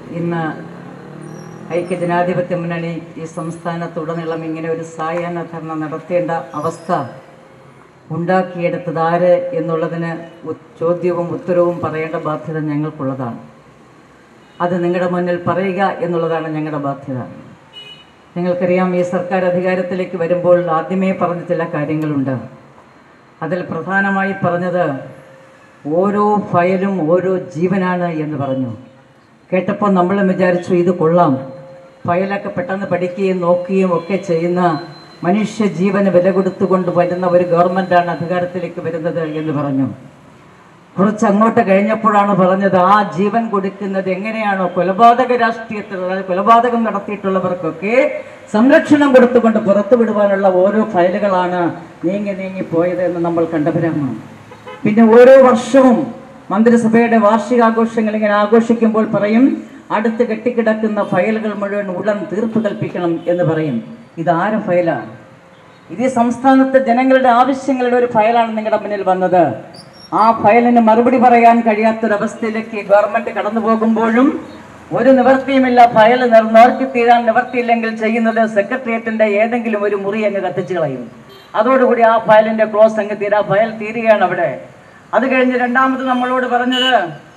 ഇന്ന് ഐക്യജനാധിപത്യ മുന്നണി ഈ സംസ്ഥാനത്തുടനീളം ഇങ്ങനെ ഒരു സായാഹ്ന ധർണ നടത്തേണ്ട അവസ്ഥ ഉണ്ടാക്കിയെടുത്തത് ആര് എന്നുള്ളതിന് ഉ- ചോദ്യവും ഉത്തരവും പറയേണ്ട ബാധ്യത ഞങ്ങൾക്കുള്ളതാണ് അത് നിങ്ങളുടെ മുന്നിൽ പറയുക എന്നുള്ളതാണ് ഞങ്ങളുടെ ബാധ്യത നിങ്ങൾക്കറിയാം ഈ സർക്കാർ അധികാരത്തിലേക്ക് വരുമ്പോൾ ആദ്യമേ പറഞ്ഞ ചില കാര്യങ്ങളുണ്ട് അതിൽ പ്രധാനമായി പറഞ്ഞത് ഓരോ ഫയലും ഓരോ ജീവനാണ് എന്ന് പറഞ്ഞു കേട്ടപ്പോൾ നമ്മളും വിചാരിച്ചു ഇത് കൊള്ളാം ഫയലൊക്കെ പെട്ടെന്ന് പഠിക്കുകയും നോക്കുകയും ഒക്കെ ചെയ്യുന്ന മനുഷ്യ ജീവന് വില കൊടുത്തുകൊണ്ട് വരുന്ന ഒരു ഗവൺമെൻറ്റാണ് അധികാരത്തിലേക്ക് വരുന്നത് എന്ന് പറഞ്ഞു കുറച്ച് അങ്ങോട്ട് കഴിഞ്ഞപ്പോഴാണ് പറഞ്ഞത് ആ ജീവൻ കൊടുക്കുന്നത് എങ്ങനെയാണോ കൊലപാതക രാഷ്ട്രീയത്തിൽ അതായത് കൊലപാതകം നടത്തിയിട്ടുള്ളവർക്കൊക്കെ സംരക്ഷണം കൊടുത്തുകൊണ്ട് പുറത്തു വിടുവാനുള്ള ഓരോ ഫയലുകളാണ് നീങ്ങി നീങ്ങി പോയത് എന്ന് നമ്മൾ കണ്ടവരാണ് പിന്നെ ഓരോ വർഷവും മന്ത്രിസഭയുടെ വാർഷികാഘോഷങ്ങൾ ഇങ്ങനെ ആഘോഷിക്കുമ്പോൾ പറയും അടുത്ത് കെട്ടിക്കിടക്കുന്ന ഫയലുകൾ മുഴുവൻ ഉടൻ തീർപ്പ് കൽപ്പിക്കണം എന്ന് പറയും ഇതാര ഫയലാണ് ഇത് ഈ സംസ്ഥാനത്തെ ജനങ്ങളുടെ ആവശ്യങ്ങളുടെ ഒരു ഫയലാണ് നിങ്ങളുടെ മുന്നിൽ വന്നത് ആ ഫയലിന് മറുപടി പറയാൻ കഴിയാത്തൊരവസ്ഥയിലേക്ക് ഗവൺമെന്റ് കടന്നു പോകുമ്പോഴും ഒരു നിവർത്തിയുമില്ല ഫയൽ നിർ- നോക്കി തീരാൻ നിവർത്തിയില്ലെങ്കിൽ ചെയ്യുന്നത് സെക്രട്ടേറിയറ്റിന്റെ ഏതെങ്കിലും ഒരു മുറി അങ്ങ് കത്തിച്ചു കളയും അതോടുകൂടി ആ ഫയലിന്റെ ക്ലോസ് അങ്ങ് തീരാ ഫയൽ തീരുകയാണ് അവിടെ അത് കഴിഞ്ഞ് രണ്ടാമത് നമ്മളോട് പറഞ്ഞത്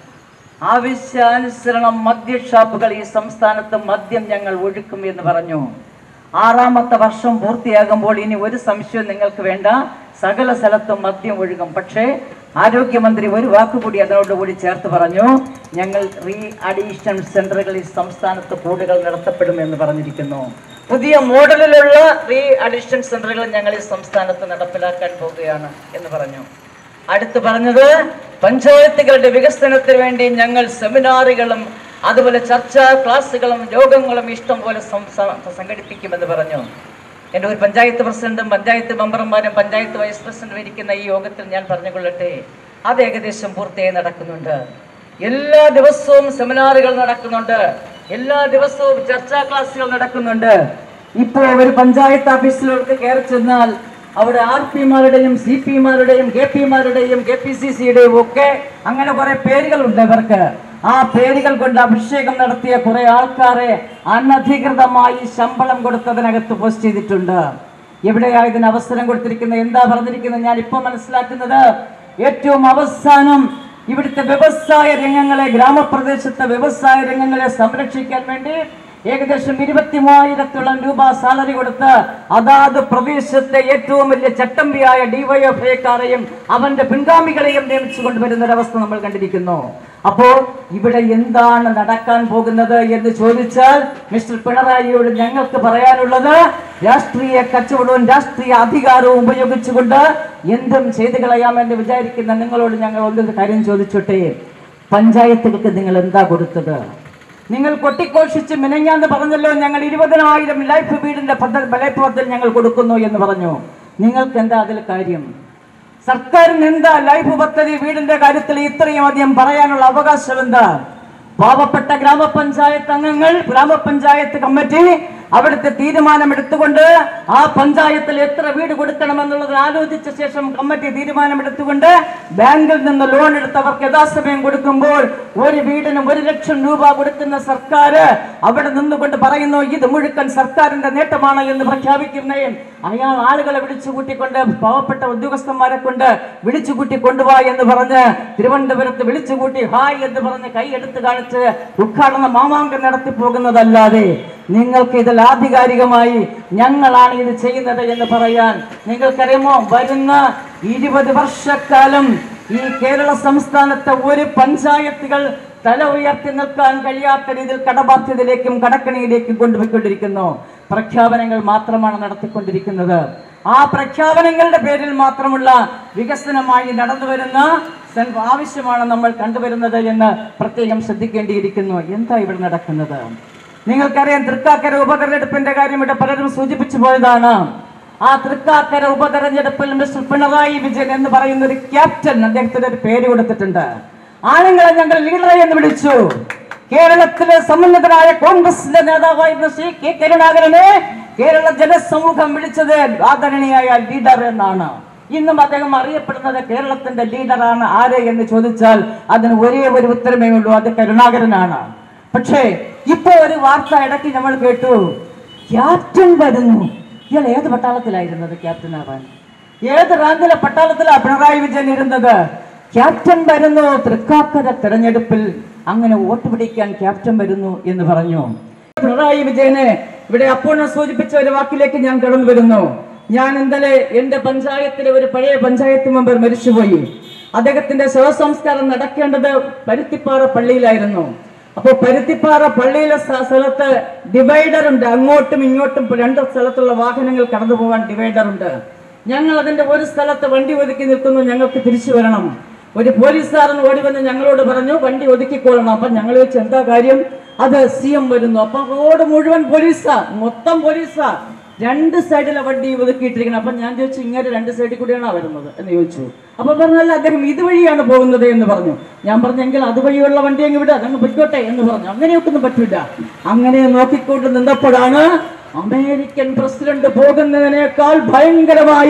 ആവശ്യാനുസരണം മദ്യഷാപ്പുകൾ ഈ സംസ്ഥാനത്ത് മദ്യം ഞങ്ങൾ ഒഴുക്കും എന്ന് പറഞ്ഞു ആറാമത്തെ വർഷം പൂർത്തിയാകുമ്പോൾ ഇനി ഒരു സംശയവും നിങ്ങൾക്ക് വേണ്ട സകല സ്ഥലത്തും മദ്യം ഒഴുകും പക്ഷേ ആരോഗ്യമന്ത്രി ഒരു വാക്കുകൂടി അതിനോടുകൂടി ചേർത്ത് പറഞ്ഞു ഞങ്ങൾ റീ അഡീഷൻ സെന്ററുകൾ ഈ സംസ്ഥാനത്ത് കൂടുതൽ നടത്തപ്പെടുമെന്ന് പറഞ്ഞിരിക്കുന്നു പുതിയ മോഡലിലുള്ള റീ അഡീഷൻ സെന്ററുകൾ ഞങ്ങൾ ഈ സംസ്ഥാനത്ത് നടപ്പിലാക്കാൻ പോവുകയാണ് എന്ന് പറഞ്ഞു അടുത്ത് പറഞ്ഞത് പഞ്ചായത്തുകളുടെ വികസനത്തിന് വേണ്ടി ഞങ്ങൾ സെമിനാറുകളും അതുപോലെ ചർച്ചാ ക്ലാസ്സുകളും യോഗങ്ങളും ഇഷ്ടം പോലെ സം- സ- സംഘടിപ്പിക്കുമെന്ന് പറഞ്ഞു എൻ്റെ ഒരു പഞ്ചായത്ത് പ്രസിഡന്റും പഞ്ചായത്ത് മെമ്പർമാരും പഞ്ചായത്ത് വൈസ് പ്രസിഡന്റും ഇരിക്കുന്ന ഈ യോഗത്തിൽ ഞാൻ പറഞ്ഞുകൊള്ളട്ടെ അത് ഏകദേശം പൂർത്തിയായി നടക്കുന്നുണ്ട് എല്ലാ ദിവസവും സെമിനാറുകൾ നടക്കുന്നുണ്ട് എല്ലാ ദിവസവും ചർച്ചാ ക്ലാസ്സുകൾ നടക്കുന്നുണ്ട് ഇപ്പോൾ ഒരു പഞ്ചായത്ത് ഓഫീസിലോട്ട് കയറി ചെന്നാൽ അവിടെ ആർ പിമാരുടെയും സി പിമാരുടെയും കെ പിമാരുടെയും കെ പി സി സിയുടെയും ഒക്കെ അങ്ങനെ കുറെ പേരുകളുണ്ട് ഇവർക്ക് ആ പേരുകൾ കൊണ്ട് അഭിഷേകം നടത്തിയ കുറെ ആൾക്കാരെ അനധികൃതമായി ശമ്പളം കൊടുത്തതിനകത്ത് പോസ്റ്റ് ചെയ്തിട്ടുണ്ട് എവിടെയാ ഇതിന് അവസരം കൊടുത്തിരിക്കുന്നത് എന്താ പറഞ്ഞിരിക്കുന്നത് ഞാൻ ഇപ്പൊ മനസ്സിലാക്കുന്നത് ഏറ്റവും അവസാനം ഇവിടുത്തെ വ്യവസായ രംഗങ്ങളെ ഗ്രാമപ്രദേശത്തെ വ്യവസായ രംഗങ്ങളെ സംരക്ഷിക്കാൻ വേണ്ടി ഏകദേശം ഇരുപത്തി മൂവായിരത്തോളം രൂപ സാലറി കൊടുത്ത് അതാത് പ്രദേശത്തെ ഏറ്റവും വലിയ ചട്ടമ്പിയായ ഡിവൈഎഫ്ഐക്കാരെയും അവന്റെ പിൻഗാമികളെയും നിയമിച്ചു കൊണ്ടുവരുന്ന ഒരവസ്ഥ നമ്മൾ കണ്ടിരിക്കുന്നു അപ്പോൾ ഇവിടെ എന്താണ് നടക്കാൻ പോകുന്നത് എന്ന് ചോദിച്ചാൽ മിസ്റ്റർ പിണറായിയോട് ഞങ്ങൾക്ക് പറയാനുള്ളത് രാഷ്ട്രീയ കച്ചവടവും രാഷ്ട്രീയ അധികാരവും ഉപയോഗിച്ചുകൊണ്ട് എന്തും ചെയ്തു കളയാമെന്ന് വിചാരിക്കുന്ന നിങ്ങളോട് ഞങ്ങൾ ഒന്ന് കാര്യം ചോദിച്ചോട്ടെ പഞ്ചായത്തുകൾക്ക് നിങ്ങൾ എന്താ കൊടുത്തത് നിങ്ങൾ കൊട്ടിഘോഷിച്ച് മിനങ്ങാന്ന് പറഞ്ഞല്ലോ ഞങ്ങൾ ഇരുപതിനായിരം ലൈഫ് വീടിന്റെ പദ്ധതി ലൈഫ് പദ്ധതി ഞങ്ങൾ കൊടുക്കുന്നു എന്ന് പറഞ്ഞു നിങ്ങൾക്ക് എന്താ അതിൽ കാര്യം സർക്കാരിന് എന്താ ലൈഫ് പദ്ധതി വീടിന്റെ കാര്യത്തിൽ ഇത്രയും അധികം പറയാനുള്ള അവകാശം എന്താ പാവപ്പെട്ട ഗ്രാമപഞ്ചായത്ത് അംഗങ്ങൾ ഗ്രാമപഞ്ചായത്ത് കമ്മിറ്റി അവിടുത്തെ തീരുമാനം എടുത്തുകൊണ്ട് ആ പഞ്ചായത്തിൽ എത്ര വീട് കൊടുക്കണമെന്നുള്ളത് ആലോചിച്ച ശേഷം കമ്മിറ്റി തീരുമാനമെടുത്തുകൊണ്ട് ബാങ്കിൽ നിന്ന് ലോൺ എടുത്തവർക്ക് യഥാസമയം കൊടുക്കുമ്പോൾ ഒരു വീടിന് ഒരു ലക്ഷം രൂപ കൊടുക്കുന്ന സർക്കാർ അവിടെ നിന്നുകൊണ്ട് പറയുന്നു ഇത് മുഴുക്കൻ സർക്കാരിന്റെ നേട്ടമാണ് എന്ന് പ്രഖ്യാപിക്കുന്നതും അയാൾ ആളുകളെ വിളിച്ചു കൂട്ടിക്കൊണ്ട് പാവപ്പെട്ട ഉദ്യോഗസ്ഥന്മാരെ കൊണ്ട് വിളിച്ചു കൂട്ടി കൊണ്ടുപോവാ എന്ന് പറഞ്ഞ് തിരുവനന്തപുരത്ത് വിളിച്ചു കൂട്ടി ഹായ് എന്ന് പറഞ്ഞ് കൈ എടുത്ത് കാണിച്ച് ഉദ്ഘാടന മാമാങ്കം നടത്തി പോകുന്നതല്ലാതെ നിങ്ങൾക്ക് ഇതിൽ ആധികാരികമായി ഞങ്ങളാണ് ഇത് ചെയ്യുന്നത് എന്ന് പറയാൻ നിങ്ങൾക്കറിയാമോ വരുന്ന ഇരുപത് വർഷക്കാലം ഈ കേരള സംസ്ഥാനത്തെ ഒരു പഞ്ചായത്തുകൾ തല ഉയർത്തി നിൽക്കാൻ കഴിയാത്ത രീതിയിൽ കടബാധ്യതയിലേക്കും കടക്കണിയിലേക്കും കൊണ്ടുപോയിക്കൊണ്ടിരിക്കുന്നു പ്രഖ്യാപനങ്ങൾ മാത്രമാണ് നടത്തിക്കൊണ്ടിരിക്കുന്നത് ആ പ്രഖ്യാപനങ്ങളുടെ പേരിൽ മാത്രമുള്ള വികസനമായി നടന്നു വരുന്ന സൻ- ആവശ്യമാണ് നമ്മൾ കണ്ടുവരുന്നത് എന്ന് പ്രത്യേകം ശ്രദ്ധിക്കേണ്ടിയിരിക്കുന്നു എന്താ ഇവിടെ നടക്കുന്നത് നിങ്ങൾക്കറിയാം തൃക്കാക്കര ഉപതെരഞ്ഞെടുപ്പിന്റെ കാര്യം ഇവിടെ പലരും സൂചിപ്പിച്ചു പോയതാണ് ആ തൃക്കാക്കര ഉപതെരഞ്ഞെടുപ്പിൽ മിസ്റ്റർ പിണറായി വിജയൻ എന്ന് പറയുന്ന ഒരു ക്യാപ്റ്റൻ അദ്ദേഹത്തിന് ഒരു പേര് കൊടുത്തിട്ടുണ്ട് ആണുങ്ങളെ ഞങ്ങൾ ലീഡറെ എന്ന് വിളിച്ചു കേരളത്തിലെ സമുന്നതനായ കോൺഗ്രസിന്റെ നേതാവായിരുന്ന ശ്രീ കെ കരുണാകരനെ കേരള ജനസമൂഹം വിളിച്ചത് ആദരണീയായ ലീഡർ എന്നാണ് ഇന്നും അദ്ദേഹം അറിയപ്പെടുന്നത് കേരളത്തിന്റെ ലീഡറാണ് ആര് എന്ന് ചോദിച്ചാൽ അതിന് ഒരേ ഒരു ഉത്തരമേ ഉള്ളൂ അത് കരുണാകരനാണ് പക്ഷേ ഇപ്പൊ ഒരു വാർത്ത ഇടയ്ക്ക് നമ്മൾ കേട്ടു ക്യാപ്റ്റൻ വരുന്നു ഇയാൾ ഏത് പട്ടാളത്തിലായിരുന്നത് ക്യാപ്റ്റൻ ആവാൻ ഏത് റാങ്കിലെ പട്ടാളത്തിലാ പിണറായി വിജയൻ ഇരുന്നത് ക്യാപ്റ്റൻ വരുന്നു തൃക്കാക്കര തെരഞ്ഞെടുപ്പിൽ അങ്ങനെ വോട്ട് പിടിക്കാൻ ക്യാപ്റ്റൻ വരുന്നു എന്ന് പറഞ്ഞു പിണറായി വിജയനെ ഇവിടെ അപ്പൂർണ സൂചിപ്പിച്ച ഒരു വാക്കിലേക്ക് ഞാൻ കടന്നു വരുന്നു ഞാൻ ഇന്നലെ എന്റെ പഞ്ചായത്തിലെ ഒരു പഴയ പഞ്ചായത്ത് മെമ്പർ മരിച്ചുപോയി അദ്ദേഹത്തിന്റെ ശവസംസ്കാരം നടക്കേണ്ടത് പരുത്തിപ്പാറ പള്ളിയിലായിരുന്നു അപ്പൊ പരുത്തിപ്പാറ പള്ളിയിലെ സ്ഥ- സ്ഥലത്ത് ഡിവൈഡർ ഉണ്ട് അങ്ങോട്ടും ഇങ്ങോട്ടും രണ്ട് സ്ഥലത്തുള്ള വാഹനങ്ങൾ കടന്നു പോകാൻ ഡിവൈഡർ ഉണ്ട് ഞങ്ങൾ അതിന്റെ ഒരു സ്ഥലത്ത് വണ്ടി ഒതുക്കി നിൽക്കുന്നു ഞങ്ങൾക്ക് തിരിച്ചു വരണം ഒരു പോലീസുകാരൻ ഓടി വന്ന് ഞങ്ങളോട് പറഞ്ഞു വണ്ടി ഒതുക്കിക്കൊള്ളണം അപ്പൊ ഞങ്ങൾ വെച്ച് എന്താ കാര്യം അത് സി എം വരുന്നു അപ്പൊ റോഡ് മുഴുവൻ പോലീസാ മൊത്തം പോലീസാ രണ്ട് സൈഡിലെ വണ്ടി ഒതുക്കിയിട്ടിരിക്കണം അപ്പൊ ഞാൻ ചോദിച്ചു ഇങ്ങനെ രണ്ട് സൈഡിൽ കൂടിയാണോ വരുന്നത് എന്ന് ചോദിച്ചു അപ്പൊ പറഞ്ഞല്ല അദ്ദേഹം ഇതുവഴിയാണ് പോകുന്നത് എന്ന് പറഞ്ഞു ഞാൻ പറഞ്ഞെങ്കിൽ അതുവഴിയുള്ള വണ്ടി അങ്ങ് വിടുക അതങ്ങ് പൊയ്ക്കോട്ടെ എന്ന് പറഞ്ഞു അങ്ങനെയൊക്കെ ഒന്നും പറ്റില്ല അങ്ങനെ നോക്കിക്കൊണ്ട് നിന്നപ്പോഴാണ് അമേരിക്കൻ പ്രസിഡന്റ് പോകുന്നതിനേക്കാൾ ഭയങ്കരമായ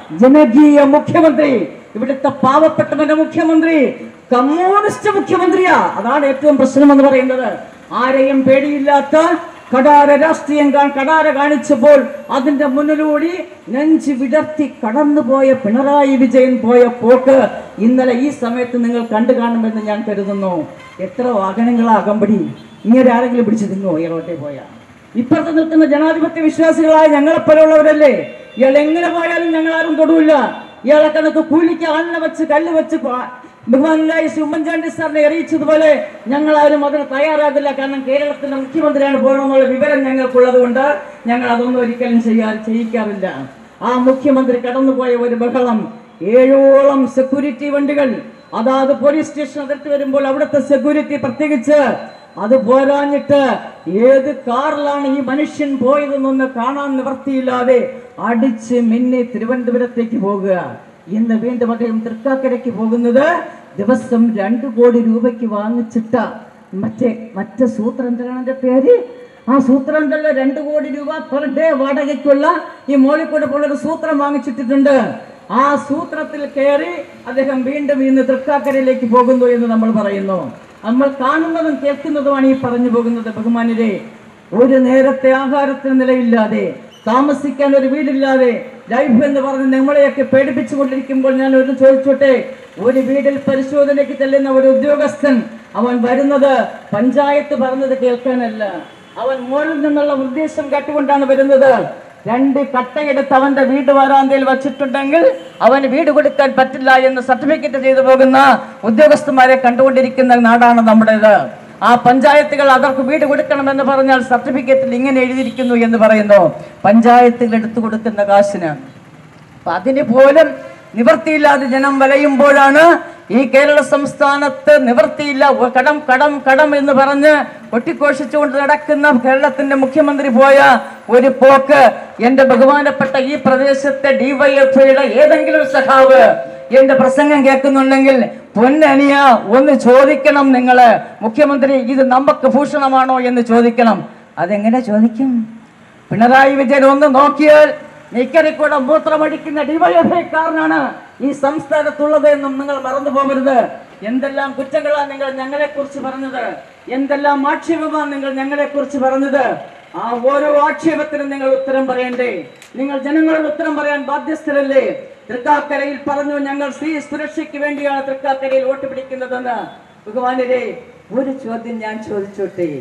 ജനകീയ മുഖ്യമന്ത്രി ഇവിടുത്തെ പാവപ്പെട്ടവന്റെ മുഖ്യമന്ത്രി കമ്മ്യൂണിസ്റ്റ് മുഖ്യമന്ത്രിയാ അതാണ് ഏറ്റവും പ്രശ്നം എന്ന് പറയുന്നത് ആരെയും പേടിയില്ലാത്ത കടാര രാഷ്ട്രീയം കാ- കടാര കാണിച്ചപ്പോൾ അതിന്റെ മുന്നിലൂടെ നെഞ്ച് വിടർത്തി കടന്നുപോയ പിണറായി വിജയൻ പോയ പോക്ക് ഇന്നലെ ഈ സമയത്ത് നിങ്ങൾ കണ്ടു കാണുമെന്ന് ഞാൻ കരുതുന്നു എത്ര വാഹനങ്ങളാ അകമ്പടി ഇങ്ങനെ ആരെങ്കിലും പിടിച്ചു തിന്നോ ഈ റോട്ടിൽ പോയാ ഇപ്പുറത്ത് നിൽക്കുന്ന ജനാധിപത്യ വിശ്വാസികളായ ഞങ്ങളെപ്പോലുള്ളവരല്ലേ ഇയാൾ എങ്ങനെ പോയാലും ഞങ്ങൾ ആരും തൊടൂല്ല ഇയാളെ കണക്ക് കൂലിക്ക് ആളിനെ വെച്ച് കല്ല് വെച്ച് പ- ബഹുമാനായ ശ്രീ ഉമ്മൻചാണ്ടി സാറിനെ അറിയിച്ചതുപോലെ ഞങ്ങൾ ആരും അതിന് തയ്യാറാകില്ല കാരണം കേരളത്തിന്റെ മുഖ്യമന്ത്രിയാണ് പോകണമെന്നുള്ള വിവരം ഞങ്ങൾക്കുള്ളത് കൊണ്ട് ഞങ്ങൾ അതൊന്നും ഒരിക്കലും ചെയ്യാൻ ചെയ്യിക്കാറില്ല ആ മുഖ്യമന്ത്രി കടന്നുപോയ ഒരു ബഹളം ഏഴോളം സെക്യൂരിറ്റി വണ്ടികൾ അതാത് പോലീസ് സ്റ്റേഷൻ അതിർത്തി വരുമ്പോൾ അവിടുത്തെ സെക്യൂരിറ്റി പ്രത്യേകിച്ച് അത് പോരാഞ്ഞിട്ട് ഏത് കാറിലാണ് ഈ മനുഷ്യൻ പോയതെന്നൊന്ന് കാണാൻ നിവർത്തിയില്ലാതെ അടിച്ച് മിന്നി തിരുവനന്തപുരത്തേക്ക് പോകുക ഇന്ന് വീണ്ടും അദ്ദേഹം തൃക്കാക്കരയ്ക്ക് പോകുന്നത് ദിവസം രണ്ടു കോടി രൂപയ്ക്ക് വാങ്ങിച്ചിട്ട മറ്റേ മറ്റേ സൂത്രന്തരന്റെ പേര് ആ സൂത്രം ഉണ്ടല്ലോ രണ്ടു കോടി രൂപ പെർ ഡേ വാടകയ്ക്കുള്ള ഈ മോളിക്കൂടെ പോലൊരു സൂത്രം വാങ്ങിച്ചിട്ടിട്ടുണ്ട് ആ സൂത്രത്തിൽ കയറി അദ്ദേഹം വീണ്ടും ഇന്ന് തൃക്കാക്കരയിലേക്ക് പോകുന്നു എന്ന് നമ്മൾ പറയുന്നു നമ്മൾ കാണുന്നതും കേൾക്കുന്നതുമാണ് ഈ പറഞ്ഞു പോകുന്നത് ബഹുമാനരെ ഒരു നേരത്തെ ആഹാരത്തിന് നിലയില്ലാതെ താമസിക്കാൻ ഒരു വീടില്ലാതെ ലൈഫ് എന്ന് പറഞ്ഞ് നമ്മളെയൊക്കെ പേടിപ്പിച്ചുകൊണ്ടിരിക്കുമ്പോൾ ഞാൻ ഒരു ചോദിച്ചോട്ടെ ഒരു വീടിൽ പരിശോധനയ്ക്ക് ചെല്ലുന്ന ഒരു ഉദ്യോഗസ്ഥൻ അവൻ വരുന്നത് പഞ്ചായത്ത് പറഞ്ഞത് കേൾക്കാനല്ല അവൻ മുകളിൽ നിന്നുള്ള ഉദ്ദേശം കേട്ടുകൊണ്ടാണ് വരുന്നത് രണ്ട് കട്ടയെടുത്ത് അവന്റെ വീട് വരാന്തയിൽ വച്ചിട്ടുണ്ടെങ്കിൽ അവന് വീട് കൊടുക്കാൻ പറ്റില്ല എന്ന് സർട്ടിഫിക്കറ്റ് ചെയ്തു പോകുന്ന ഉദ്യോഗസ്ഥന്മാരെ കണ്ടുകൊണ്ടിരിക്കുന്ന നാടാണ് നമ്മുടേത് ആ പഞ്ചായത്തുകൾ അവർക്ക് വീട് കൊടുക്കണമെന്ന് പറഞ്ഞാൽ സർട്ടിഫിക്കറ്റിൽ ഇങ്ങനെ എഴുതിയിരിക്കുന്നു എന്ന് പറയുന്നു പഞ്ചായത്തുകൾ എടുത്തു കൊടുക്കുന്ന കാശിന് അപ്പൊ അതിന് പോലും നിവൃത്തിയില്ലാതെ ജനം വലയുമ്പോഴാണ് ഈ കേരള സംസ്ഥാനത്ത് നിവൃത്തിയില്ല ഒ- കടം കടം കടം എന്ന് പറഞ്ഞ് ഒട്ടിഘോഷിച്ചുകൊണ്ട് നടക്കുന്ന കേരളത്തിന്റെ മുഖ്യമന്ത്രി പോയ ഒരു പോക്ക് എന്റെ ബഹുമാനപ്പെട്ട ഈ പ്രദേശത്തെ ഡിവൈഎഫ്ഐയുടെ ഏതെങ്കിലും സഖാവ് എന്റെ പ്രസംഗം കേൾക്കുന്നുണ്ടെങ്കിൽ പൊന്നനിയ ഒന്ന് ചോദിക്കണം നിങ്ങള് മുഖ്യമന്ത്രി ഇത് നമുക്ക് ഭൂഷണമാണോ എന്ന് ചോദിക്കണം അതെങ്ങനെ ചോദിക്കും പിണറായി വിജയൻ ഒന്ന് നോക്കിയാൽ നിക്കറിക്കൂടെ മൂത്രമടിക്കുന്ന ഡിവൈഎഫ്ഐക്കാരനാണ് ഈ സംസ്ഥാനത്തുള്ളത് എന്നും നിങ്ങൾ മറന്നു പോകരുത് എന്തെല്ലാം കുറ്റങ്ങളാണ് നിങ്ങൾ ഞങ്ങളെ കുറിച്ച് പറഞ്ഞത് എന്തെല്ലാം ആക്ഷേപമാണ് നിങ്ങൾ ഞങ്ങളെ കുറിച്ച് പറഞ്ഞത് ആ ഓരോ ആക്ഷേപത്തിനും നിങ്ങൾ ഉത്തരം പറയണ്ടേ നിങ്ങൾ ജനങ്ങളോട് ഉത്തരം പറയാൻ ബാധ്യസ്ഥരല്ലേ തൃക്കാക്കരയിൽ പറഞ്ഞു ഞങ്ങൾ സ്ത്രീ സുരക്ഷയ്ക്ക് വേണ്ടിയാണ് തൃക്കാക്കരയിൽ വോട്ട് പിടിക്കുന്നതെന്ന് ഭഗവാനരെ ഒരു ചോദ്യം ഞാൻ ചോദിച്ചോട്ടെ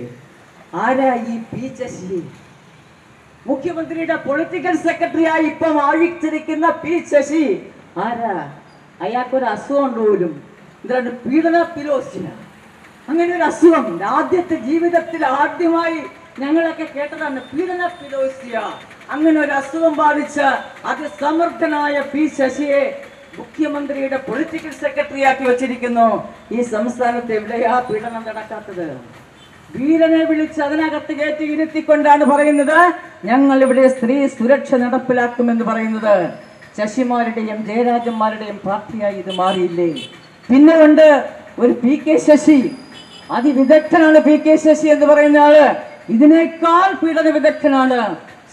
ആരാ ഈ പി ശശി മുഖ്യമന്ത്രിയുടെ പൊളിറ്റിക്കൽ സെക്രട്ടറിയായി ഇപ്പം ആഴിച്ചിരിക്കുന്ന പി ശശി ആരാ അയാൾക്കൊരു അസുഖം പോലും എന്താണ് പീഡന പിലോസിന അങ്ങനെ ഒരു അസുഖം ആദ്യത്തെ ജീവിതത്തിൽ ആദ്യമായി ഞങ്ങളൊക്കെ കേട്ടതാണ് പീഡന പിലോസിയ അങ്ങനെ ഒരു അസുഖം ബാധിച്ച അതിസമർത്ഥനായ പി ശശിയെ മുഖ്യമന്ത്രിയുടെ പൊളിറ്റിക്കൽ സെക്രട്ടറിയാക്കി വെച്ചിരിക്കുന്നു ഈ സംസ്ഥാനത്ത് എവിടെയാ പീഡനം നടക്കാത്തത് വീരനെ വിളിച്ച് അതിനകത്ത് കയറ്റി ഇരുത്തിക്കൊണ്ടാണ് പറയുന്നത് ഞങ്ങൾ ഇവിടെ സ്ത്രീ സുരക്ഷ നടപ്പിലാക്കുമെന്ന് പറയുന്നത് ശശിമാരുടെയും ജയരാജന്മാരുടെയും പാർട്ടിയായി ഇത് മാറിയില്ലേ പിന്നെ ഉണ്ട് ഒരു പി കെ ശശി അതിവിദഗ്ധനാണ് പി കെ ശശി എന്ന് പറയുന്ന ആള് ഇതിനേക്കാൾ പീഡന വിദഗ്ധനാണ്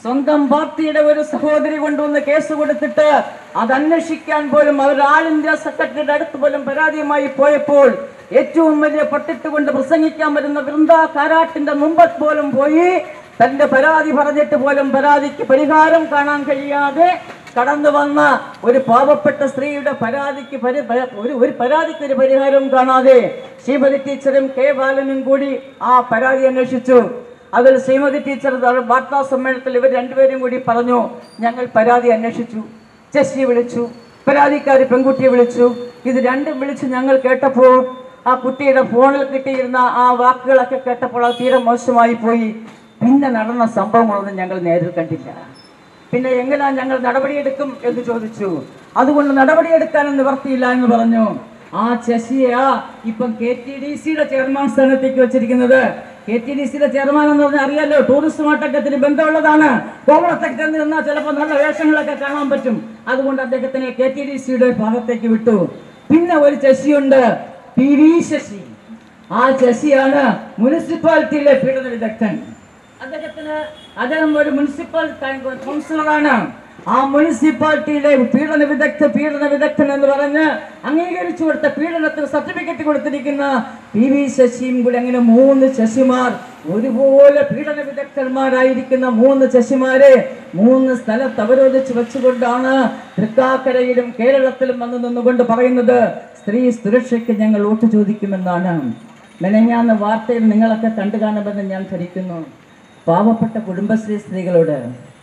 സ്വന്തം പാർട്ടിയുടെ ഒരു സഹോദരി കൊണ്ടുവന്ന് കേസ് കൊടുത്തിട്ട് അത് അന്വേഷിക്കാൻ പോലും അവർ ആൾ ഇന്ത്യ സെക്രട്ടറിയുടെ അടുത്ത് പോലും പരാതിയുമായി പോയപ്പോൾ ഏറ്റവും വലിയ പട്ടിട്ട് കൊണ്ട് പ്രസംഗിക്കാൻ വരുന്ന വൃന്ദ കാരാട്ടിന്റെ മുമ്പത്ത് പോലും പോയി തന്റെ പരാതി പറഞ്ഞിട്ട് പോലും പരാതിക്ക് പരിഹാരം കാണാൻ കഴിയാതെ കടന്നു വന്ന ഒരു പാവപ്പെട്ട സ്ത്രീയുടെ പരാതിക്ക് പരി പ- ഒരു ഒരു പരാതിക്ക് ഒരു പരിഹാരവും കാണാതെ ശ്രീമതി ടീച്ചറും കെ ബാലനും കൂടി ആ പരാതി അന്വേഷിച്ചു അതിൽ ശ്രീമതി ടീച്ചർ ത- വാർത്താ സമ്മേളനത്തിൽ ഇവർ രണ്ടുപേരും കൂടി പറഞ്ഞു ഞങ്ങൾ പരാതി അന്വേഷിച്ചു ചെസ്സി വിളിച്ചു പരാതിക്കാരി പെൺകുട്ടിയെ വിളിച്ചു ഇത് രണ്ടും വിളിച്ച് ഞങ്ങൾ കേട്ടപ്പോൾ ആ കുട്ടിയുടെ ഫോണിൽ കിട്ടിയിരുന്ന ആ വാക്കുകളൊക്കെ കേട്ടപ്പോൾ അത് തീരെ മോശമായി പോയി പിന്നെ നടന്ന സംഭവങ്ങളൊന്നും ഞങ്ങൾ നേരിൽ കണ്ടില്ല പിന്നെ എങ്ങനെയാ ഞങ്ങൾ നടപടിയെടുക്കും എന്ന് ചോദിച്ചു അതുകൊണ്ട് നടപടിയെടുക്കാൻ നിവർത്തിയില്ല എന്ന് പറഞ്ഞു ആ ശശിയാ ഇപ്പം കെ ടി ഡി സിയുടെ ചെയർമാൻ സ്ഥാനത്തേക്ക് വെച്ചിരിക്കുന്നത് കെ ടി ഡി സിയുടെ ചെയർമാൻ എന്ന് പറഞ്ഞാൽ അറിയാലോ ടൂറിസവുമായിട്ടൊക്കെ ഇത്തിരി ബന്ധമുള്ളതാണ് കോവളത്തൊക്കെ ചെന്ന് നിന്നാൽ ചിലപ്പോൾ നല്ല വേഷങ്ങളൊക്കെ കാണാൻ പറ്റും അതുകൊണ്ട് അദ്ദേഹത്തിനെ കെ ടി ഡി സിയുടെ ഭാഗത്തേക്ക് വിട്ടു പിന്നെ ഒരു ശശിയുണ്ട് പി വി ശശി ആ ശശിയാണ് മുനിസിപ്പാലിറ്റിയിലെ പീഡന വിദഗ്ധൻ അദ്ദേഹത്തിന് അദ്ദേഹം ഒരു മുനിസിപ്പൽ കൗ- കൗൺസിലറാണ് ആ മുനിസിപ്പാലിറ്റിയിലെ പീഡന വിദഗ്ധ പീഡന വിദഗ്ധൻ എന്ന് പറഞ്ഞ് അംഗീകരിച്ചു കൊടുത്ത പീഡനത്തിന് സർട്ടിഫിക്കറ്റ് കൊടുത്തിരിക്കുന്ന പി വി ശശിയും കൂടി അങ്ങനെ മൂന്ന് ശശിമാർ ഒരുപോലെ പീഡന വിദഗ്ധന്മാരായിരിക്കുന്ന മൂന്ന് ശശിമാരെ മൂന്ന് സ്ഥലത്ത് അവരോധിച്ച് വെച്ചുകൊണ്ടാണ് തൃക്കാക്കരയിലും കേരളത്തിലും വന്നു നിന്നുകൊണ്ട് പറയുന്നത് സ്ത്രീ സുരക്ഷയ്ക്ക് ഞങ്ങൾ വോട്ട് ചോദിക്കുമെന്നാണ് മെനഞ്ഞാന്ന് വാർത്തയിൽ നിങ്ങളൊക്കെ കണ്ടു കാണുമെന്ന് ഞാൻ ധരിക്കുന്നു പാവപ്പെട്ട കുടുംബശ്രീ സ്ത്രീകളോട്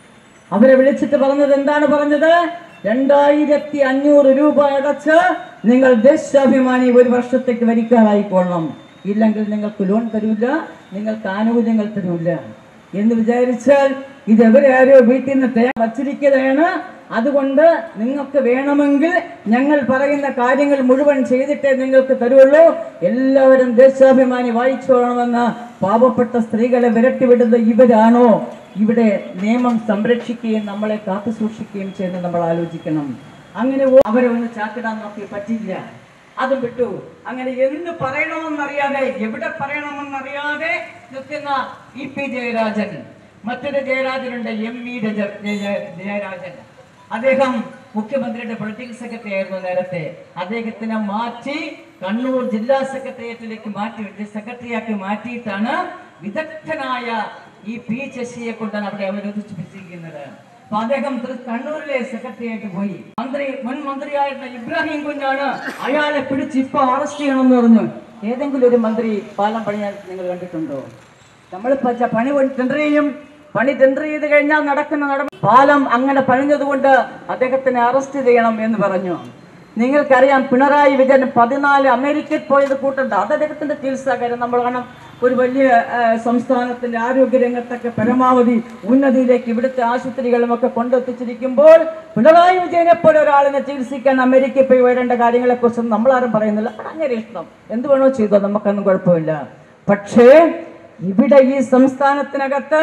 അവരെ വിളിച്ചിട്ട് പറഞ്ഞത് എന്താണ് പറഞ്ഞത് രണ്ടായിരത്തി അഞ്ഞൂറ് രൂപ അടച്ച് നിങ്ങൾ ദേശാഭിമാനി ഒരു വർഷത്തേക്ക് വരിക്കാറായിക്കൊള്ളണം ഇല്ലെങ്കിൽ നിങ്ങൾക്ക് ലോൺ തരൂല നിങ്ങൾക്ക് ആനുകൂല്യങ്ങൾ തരൂല എന്ന് വിചാരിച്ചാൽ ഇത് എവരാരോ വീട്ടിൽ നിന്ന് തേ വച്ചിരിക്കുകയാണ് അതുകൊണ്ട് നിങ്ങൾക്ക് വേണമെങ്കിൽ ഞങ്ങൾ പറയുന്ന കാര്യങ്ങൾ മുഴുവൻ ചെയ്തിട്ടേ നിങ്ങൾക്ക് തരുള്ളൂ എല്ലാവരും ദേശാഭിമാനി വായിച്ചോളണമെന്ന് പാവപ്പെട്ട സ്ത്രീകളെ വിരട്ടിവിടുന്ന ഇവരാണോ ഇവിടെ നിയമം സംരക്ഷിക്കുകയും നമ്മളെ കാത്തു സൂക്ഷിക്കുകയും ചെയ്യുന്നത് നമ്മൾ ആലോചിക്കണം അങ്ങനെ ഓ- അവരെ ഒന്ന് ചാക്കിടാൻ നോക്കി പറ്റില്ല അതും വിട്ടു അങ്ങനെ എന്ത് പറയണമെന്നറിയാതെ എവിടെ പറയണമെന്നറിയാതെ നിൽക്കുന്ന ഇ പി ജയരാജൻ മറ്റൊരു ജയരാജനുണ്ട് എം ഇ രജ- ജയ- ജയരാജൻ അദ്ദേഹം മുഖ്യമന്ത്രിയുടെ പൊളിറ്റിക്കൽ സെക്രട്ടറി ആയിരുന്നു നേരത്തെ അദ്ദേഹത്തിനെ മാറ്റി കണ്ണൂർ ജില്ലാ സെക്രട്ടേറിയറ്റിലേക്ക് മാറ്റി സെക്രട്ടറിയാക്കി മാറ്റിയിട്ടാണ് വിദഗ്ധനായ ഈ പി ശശിയെ കൊണ്ടാണ് അവിടെ അവരോധിച്ചിരിക്കുന്നത് അപ്പൊ അദ്ദേഹം തൃ- കണ്ണൂരിലെ സെക്രട്ടറി ആയിട്ട് പോയി മന്ത്രി മുൻ മന്ത്രിയായിരുന്ന ഇബ്രാഹിം കുഞ്ഞാണ് അയാളെ പിടിച്ച് ഇപ്പൊ അറസ്റ്റ് ചെയ്യണമെന്ന് പറഞ്ഞു ഏതെങ്കിലും ഒരു മന്ത്രി പാലം പണിയാൻ നിങ്ങൾ കണ്ടിട്ടുണ്ടോ നമ്മൾ പണി ടെൻഡർ ചെയ്യും പണി ടെൻഡർ ചെയ്ത് കഴിഞ്ഞാൽ നടക്കുന്ന നട പാലം അങ്ങനെ പണിഞ്ഞതുകൊണ്ട് അദ്ദേഹത്തിനെ അറസ്റ്റ് ചെയ്യണം എന്ന് പറഞ്ഞു നിങ്ങൾക്കറിയാം പിണറായി വിജയൻ പതിനാല് അമേരിക്കയിൽ പോയത് കൂട്ടണ്ട അത് അദ്ദേഹത്തിന്റെ ചികിത്സാ കാര്യം നമ്മൾ കാണാം ഒരു വലിയ ആ, സംസ്ഥാനത്തിന്റെ ആരോഗ്യ രംഗത്തൊക്കെ പരമാവധി ഉന്നതിയിലേക്ക് ഇവിടുത്തെ ആശുപത്രികളും ഒക്കെ കൊണ്ടെത്തിച്ചിരിക്കുമ്പോൾ പിണറായി വിജയനെ പോലെ ഒരാളിനെ ചികിത്സിക്കാൻ അമേരിക്കയിൽ പോയി വരേണ്ട കാര്യങ്ങളെ കുറിച്ചൊന്നും നമ്മളാരും പറയുന്നില്ല അത് അങ്ങനെ ഇഷ്ടം എന്ത് വേണോ ചെയ്തോ നമുക്കൊന്നും കുഴപ്പമില്ല പക്ഷേ ഇവിടെ ഈ സംസ്ഥാനത്തിനകത്ത്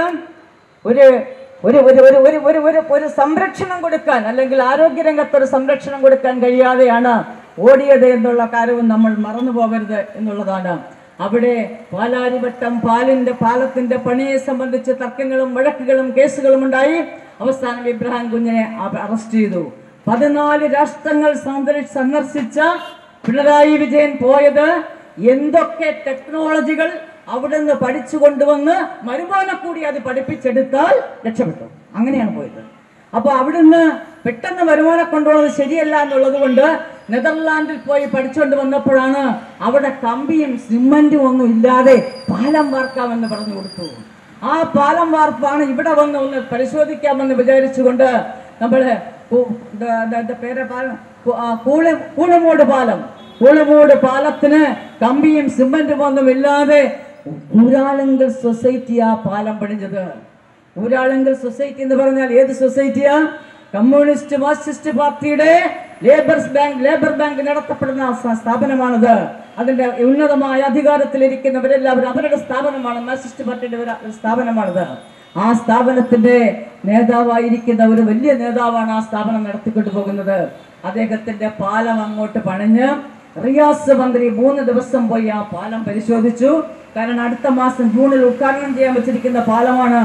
ഒരു ഒരു ഒരു ഒരു ഒരു ഒരു ഒരു ഒരു സംരക്ഷണം കൊടുക്കാൻ അല്ലെങ്കിൽ ആരോഗ്യരംഗത്ത് ഒരു സംരക്ഷണം കൊടുക്കാൻ കഴിയാതെയാണ് ഓടിയത് എന്നുള്ള കാര്യവും നമ്മൾ മറന്നു പോകരുത് എന്നുള്ളതാണ് അവിടെ പാലാരിവട്ടം പാലിന്റെ പാലത്തിന്റെ പണിയെ സംബന്ധിച്ച് തർക്കങ്ങളും വഴക്കുകളും കേസുകളും ഉണ്ടായി അവസാനം ഇബ്രാഹിം കുഞ്ഞിനെ അവ- അറസ്റ്റ് ചെയ്തു പതിനാല് രാഷ്ട്രങ്ങൾ സന്ദർശി- സന്ദർശിച്ച പിണറായി വിജയൻ പോയത് എന്തൊക്കെ ടെക്നോളജികൾ അവിടുന്ന് പഠിച്ചു കൊണ്ടുവന്ന് മരുമോനെ കൂടി അത് പഠിപ്പിച്ചെടുത്താൽ രക്ഷപ്പെട്ടു അങ്ങനെയാണ് പോയത് അപ്പൊ അവിടുന്ന് പെട്ടെന്ന് വരുമാനം കൊണ്ടുപോകുന്നത് ശരിയല്ല എന്നുള്ളത് കൊണ്ട് നെതർലാൻഡിൽ പോയി പഠിച്ചുകൊണ്ട് വന്നപ്പോഴാണ് അവിടെ കമ്പിയും സിമന്റും ഒന്നും ഇല്ലാതെ പാലം വാർക്കാമെന്ന് പറഞ്ഞു കൊടുത്തു ആ പാലം വാർപ്പാണ് ഇവിടെ വന്ന് ഒന്ന് പരിശോധിക്കാമെന്ന് വിചാരിച്ചുകൊണ്ട് നമ്മള് കു- ദ- ദ- ദ പേര് പാലം കു- ആ, കൂളി കൂളിമൂട് പാലം കൂളിമൂട് പാലത്തിന് കമ്പിയും സിമന്റും ഒന്നും ഇല്ലാതെ ഊരാളുങ്കൽ സൊസൈറ്റി ആ പാലം പണിഞ്ഞത് ഊരാളുങ്കൽ സൊസൈറ്റി എന്ന് പറഞ്ഞാൽ ഏത് സൊസൈറ്റിയാ കമ്മ്യൂണിസ്റ്റ് മാർക്സിസ്റ്റ് പാർട്ടിയുടെ ലേബർസ് ബാങ്ക് ലേബർ ബാങ്ക് നടത്തപ്പെടുന്ന സ- സ്ഥാപനമാണത് അതിന്റെ ഉന്നതമായ അധികാരത്തിലിരിക്കുന്നവരെല്ലാവരും അവരുടെ സ്ഥാപനമാണ് മാർക്സിസ്റ്റ് പാർട്ടിയുടെ ഒരു സ്ഥാപനമാണത് ആ സ്ഥാപനത്തിന്റെ നേതാവായിരിക്കുന്ന ഒരു വലിയ നേതാവാണ് ആ സ്ഥാപനം നടത്തിക്കൊണ്ടു പോകുന്നത് അദ്ദേഹത്തിന്റെ പാലം അങ്ങോട്ട് പണിഞ്ഞ് റിയാസ് മന്ത്രി മൂന്ന് ദിവസം പോയി ആ പാലം പരിശോധിച്ചു കാരണം അടുത്ത മാസം ജൂണിൽ ഉദ്ഘാടനം ചെയ്യാൻ വെച്ചിരിക്കുന്ന പാലമാണ്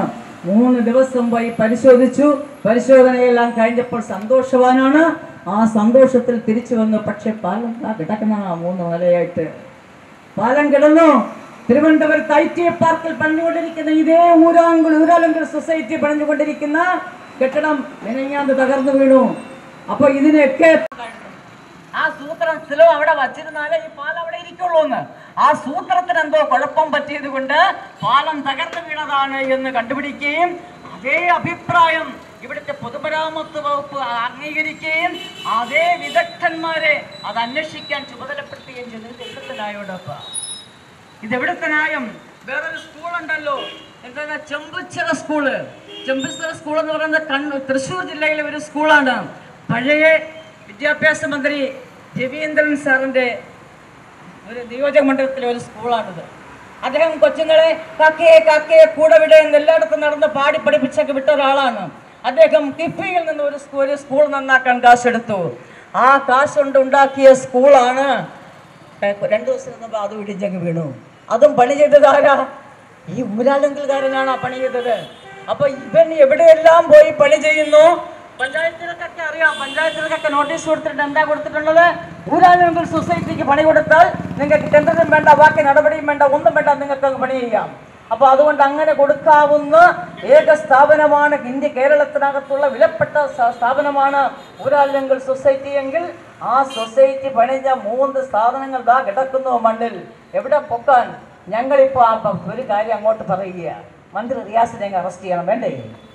മൂന്ന് ദിവസം പോയി പരിശോധിച്ചു പരിശോധനയെല്ലാം കഴിഞ്ഞപ്പോൾ സന്തോഷവാനാണ് ആ സന്തോഷത്തിൽ തിരിച്ചു വന്നു പക്ഷെ പാലം ദാ കിടക്കുന്ന ആ മൂന്ന് നിലയായിട്ട് പാലം കിടന്നു തിരുവനന്തപുരത്ത് ഐ ടി പാർക്കിൽ പണിഞ്ഞുകൊണ്ടിരിക്കുന്ന ഇതേ ഊരാങ്കുൾ ഊരാലങ്കുൾ സൊസൈറ്റി പണിഞ്ഞുകൊണ്ടിരിക്കുന്ന കെട്ടിടം മെനങ്ങാണ്ട് തകർന്നു വീണു അപ്പൊ ഇതിനെയൊക്കെ ആ സൂത്രം സ്ഥലം അവിടെ വച്ചിരുന്നാലേ ഈ പാലം അവിടെ ഇരിക്കുള്ളൂ എന്ന് ആ സൂത്രത്തിന് എന്തോ കുഴപ്പം പറ്റിയത് കൊണ്ട് പാലം തകർന്നു വീണതാണ് എന്ന് കണ്ടുപിടിക്കുകയും അതേ അഭിപ്രായം ഇവിടുത്തെ പൊതുമരാമത്ത് വകുപ്പ് അംഗീകരിക്കുകയും അതേ വിദഗ്ധന്മാരെ അത് അന്വേഷിക്കാൻ ചുമതലപ്പെടുത്തുകയും ചെയ്തത് എഴുത്തനായോടൊപ്പം ഇത് എവിടുത്തെ ന്യായം വേറൊരു സ്കൂൾ ഉണ്ടല്ലോ എന്താ ചെമ്പുച്ചിറ സ്കൂള് ചെമ്പുച്ചിറ സ്കൂൾ എന്ന് പറയുന്നത് കണ്ണൂർ തൃശ്ശൂർ ജില്ലയിലെ ഒരു സ്കൂളാണ് പഴയ വിദ്യാഭ്യാസ മന്ത്രി രവീന്ദ്രൻ സാറിന്റെ ഒരു നിയോജക മണ്ഡലത്തിലെ ഒരു സ്കൂളാണിത് അദ്ദേഹം കൊച്ചുങ്ങളെ കാക്കയെ കാക്കയെ കൂടെ വിടെ എന്ന് എല്ലായിടത്തും നടന്ന് പാടി പഠിപ്പിച്ചൊക്കെ വിട്ട ഒരാളാണ് അദ്ദേഹം കിഫിയിൽ നിന്ന് ഒരു സ്കൂൾ ഒരു സ്കൂൾ നന്നാക്കാൻ കാശെടുത്തു ആ കാശ് കൊണ്ട് ഉണ്ടാക്കിയ സ്കൂളാണ് ഏഹ് രണ്ടു ദിവസം മുമ്പ് അത് ഇടിച്ചങ്ങ് വീണു അതും പണി ചെയ്തത് ആരാ ഈ ഊരാലെങ്കിൽക്കാരനാണ് ആ പണി ചെയ്തത് അപ്പൊ ഇവൻ എവിടെയെല്ലാം പോയി പണി ചെയ്യുന്നു പഞ്ചായത്തിലൊക്കെ അറിയാം പഞ്ചായത്തിലൊക്കെ നോട്ടീസ് കൊടുത്തിട്ട് എന്താ കൊടുത്തിട്ടുള്ളത് ഊരാലെങ്കിൽ സൊസൈറ്റിക്ക് പണി കൊടുത്താൽ നിങ്ങൾക്ക് ടെൻഡറും വേണ്ട ബാക്കി നടപടിയും വേണ്ട ഒന്നും വേണ്ട നിങ്ങൾക്ക് അങ്ങ് പണി ചെയ്യാം അപ്പൊ അതുകൊണ്ട് അങ്ങനെ കൊടുക്കാവുന്ന ഏക സ്ഥാപനമാണ് ഇന്ത്യ കേരളത്തിനകത്തുള്ള വിലപ്പെട്ട സ- സ്ഥാപനമാണ് ഊരാലെങ്കിൽ സൊസൈറ്റി എങ്കിൽ ആ സൊസൈറ്റി പണിഞ്ഞ മൂന്ന് സ്ഥാപനങ്ങൾ ദാ കിടക്കുന്നു മണ്ണിൽ എവിടെ പൊക്കാൻ ഞങ്ങളിപ്പോ ആ പ- ഒരു കാര്യം അങ്ങോട്ട് പറയുക മന്ത്രി റിയാസിനെ അങ്ങ് അറസ്റ്റ് ചെയ്യണം വേണ്ടേ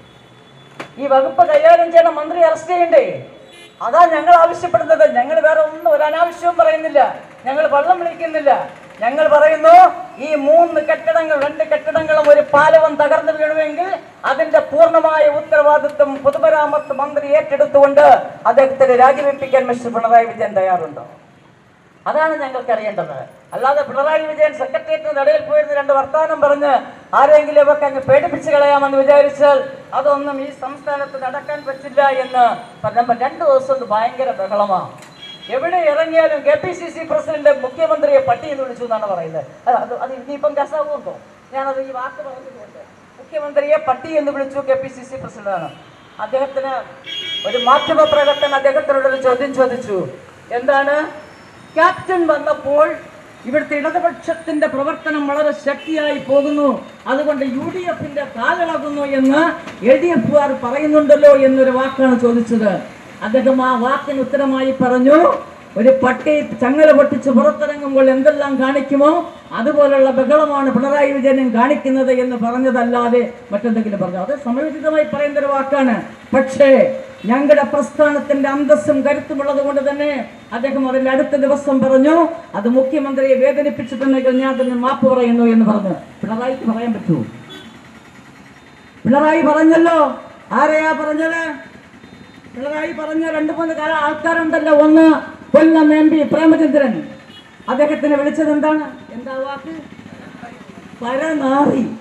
ഈ വകുപ്പ് കൈകാര്യം ചെയ്യണം മന്ത്രി അറസ്റ്റ് ചെയ്യണ്ടേ അതാ ഞങ്ങൾ ആവശ്യപ്പെടുന്നത് ഞങ്ങൾ വേറെ ഒന്നും ഒരു അനാവശ്യവും പറയുന്നില്ല ഞങ്ങൾ വെള്ളം വിളിക്കുന്നില്ല ഞങ്ങൾ പറയുന്നു ഈ മൂന്ന് കെട്ടിടങ്ങൾ രണ്ട് കെട്ടിടങ്ങളും ഒരു പാലവും തകർന്നു വീണുവെങ്കിൽ അതിന്റെ പൂർണ്ണമായ ഉത്തരവാദിത്വം പൊതുമരാമത്ത് മന്ത്രി ഏറ്റെടുത്തുകൊണ്ട് അദ്ദേഹത്തിന് രാജിവെപ്പിക്കാൻ മിസ്റ്റർ പിണറായി വിജയൻ തയ്യാറുണ്ടോ അതാണ് ഞങ്ങൾക്ക് അറിയേണ്ടത് അല്ലാതെ പിണറായി വിജയൻ സെക്രട്ടേറിയറ്റിന് ഇടയിൽ പോയിരുന്ന് രണ്ട് വർത്തമാനം പറഞ്ഞ് ആരെങ്കിലും ഒക്കെ അങ്ങ് പേടിപ്പിച്ച് കളയാമെന്ന് വിചാരിച്ചാൽ അതൊന്നും ഈ സംസ്ഥാനത്ത് നടക്കാൻ പറ്റില്ല എന്ന് പറഞ്ഞപ്പോൾ രണ്ട് ദിവസം കൊണ്ട് ഭയങ്കര ബഹളമാണ് എവിടെ ഇറങ്ങിയാലും K P C C president മുഖ്യമന്ത്രിയെ പട്ടി എന്ന് വിളിച്ചു എന്നാണ് പറയുന്നത് അത് അത് അത് ഇനിയിപ്പം കസാവുണ്ടോ ഞാനത് ഈ വാക്ക് പറഞ്ഞതുകൊണ്ട് മുഖ്യമന്ത്രിയെ പട്ടി എന്ന് വിളിച്ചു കെ പി സി സി പ്രസിഡന്റാണ് അദ്ദേഹത്തിന് ഒരു മാധ്യമ പ്രവർത്തകൻ അദ്ദേഹത്തിനോട് ഒരു ചോദ്യം ചോദിച്ചു എന്താണ് ക്യാപ്റ്റൻ വന്നപ്പോൾ ഇവിടുത്തെ ഇടതുപക്ഷത്തിന്റെ പ്രവർത്തനം വളരെ ശക്തിയായി പോകുന്നു അതുകൊണ്ട് യു ഡി എഫിന്റെ കാലിളകുന്നു എന്ന് എൽ ഡി എഫുകാർ പറയുന്നുണ്ടല്ലോ എന്നൊരു വാക്കാണ് ചോദിച്ചത് അദ്ദേഹം ആ വാക്കിന് ഉത്തരമായി പറഞ്ഞു ഒരു പട്ടി ചങ്ങല പൊട്ടിച്ച് പുറത്തിറങ്ങുമ്പോൾ എന്തെല്ലാം കാണിക്കുമോ അതുപോലുള്ള ബഹളമാണ് പിണറായി വിജയനും കാണിക്കുന്നത് എന്ന് പറഞ്ഞതല്ലാതെ മറ്റെന്തെങ്കിലും പറഞ്ഞു അത് സമയോചിതമായി പറയുന്ന ഒരു വാക്കാണ് പക്ഷേ ഞങ്ങളുടെ പ്രസ്ഥാനത്തിന്റെ അന്തസ്സും കരുത്തുമുള്ളത് കൊണ്ട് തന്നെ അദ്ദേഹം അതിന്റെ അടുത്ത ദിവസം പറഞ്ഞു അത് മുഖ്യമന്ത്രിയെ വേദനിപ്പിച്ചിട്ടുണ്ടെങ്കിൽ ഞാൻ അതിന് മാപ്പ് പറയുന്നു എന്ന് പറഞ്ഞു പിണറായിക്ക് പറയാൻ പറ്റൂ പിണറായി പറഞ്ഞല്ലോ ആരെയാ പറഞ്ഞത് പിണറായി പറഞ്ഞ രണ്ട് മൂന്ന് കാല ആൾക്കാരുണ്ടല്ലോ ഒന്ന് കൊല്ലം എം പി പ്രേമചന്ദ്രൻ അദ്ദേഹത്തിനെ വിളിച്ചത് എന്താണ് എന്താ വാക്ക് പരനാറി